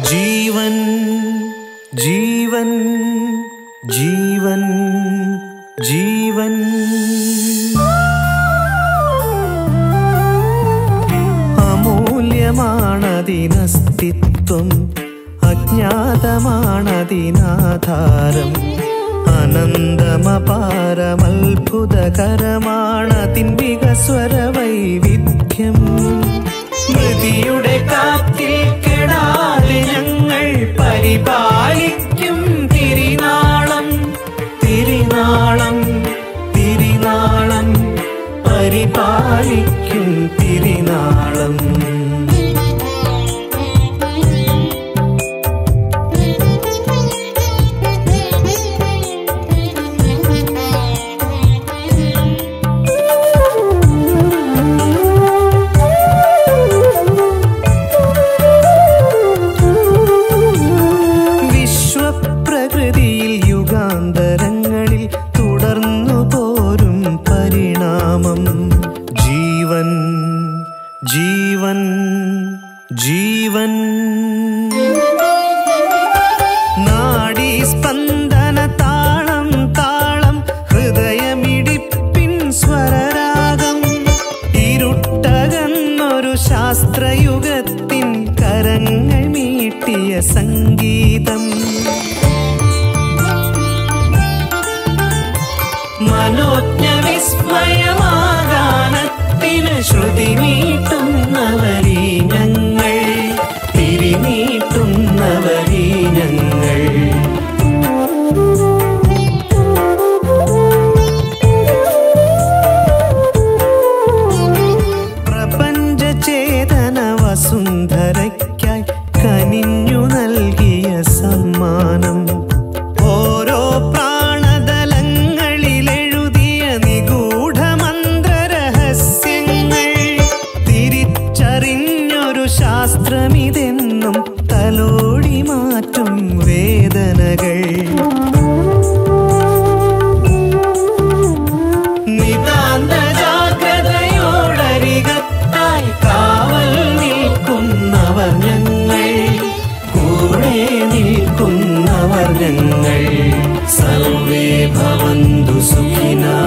ജീവൻ ജീവൻ ജീവൻ ജീവൻ അമൂല്യമാണതിനസ്തിത്വം അജ്ഞാതമാണതിനാധാരം അനന്തമപാരമത്ഭുതകരമാണതിൻ വികസ്വര വൈവിധ്യം മൃതിയുടെ കാറ്റിൽ കെടാതെ ഞങ്ങൾ പരിപാലിക്കും തിരിനാളം തിരിനാളം തിരിനാളം പരിപാലിക്കും തിരിനാളം വിശ്വപ്രകൃതിയിൽ യുഗാന്തരങ്ങളിൽ തുടർന്നു പോരും പരിണാമം ജീവൻ ജീവൻ ജീവൻ നാഡീ സ്പന്ദന താളം താളം ഹൃദയമിടിപ്പിൻ സ്വരരാഗം ഇരുട്ടകന്നൊരു ശാസ്ത്രയുഗത്തിൻ കരങ്ങൾ മീട്ടിയ സംഗീതം മനോജ്ഞ വിസ്മയമാകാനത്തിന് ശ്രുതി മീട്ടുന്നവരീ ഞങ്ങൾ തിരിനീട്ടുന്നവരീ ഞങ്ങൾ പ്രപഞ്ചചേതന വസുന്ധരയ്ക്കായി കനിഞ്ഞു നൽകിയ സമ്മാനം ഓരോ പ്രാണതലങ്ങളിലെഴുതിയ നിഗൂഢ മന്ത്രരഹസ്യങ്ങൾ തിരിച്ചറിഞ്ഞൊരു ശാസ്ത്രമിതെന്നും തലോടി മാറ്റും വേദനകൾ നിതാന്ത ജാഗ്രതയോടരികത്തായി കാവൽ നിൽക്കുന്നവർ ഞങ്ങൾ കൂടെ നിൽക്കുന്നവർ ഞങ്ങൾ സർവേ ഭവന്തു സുഖിനാ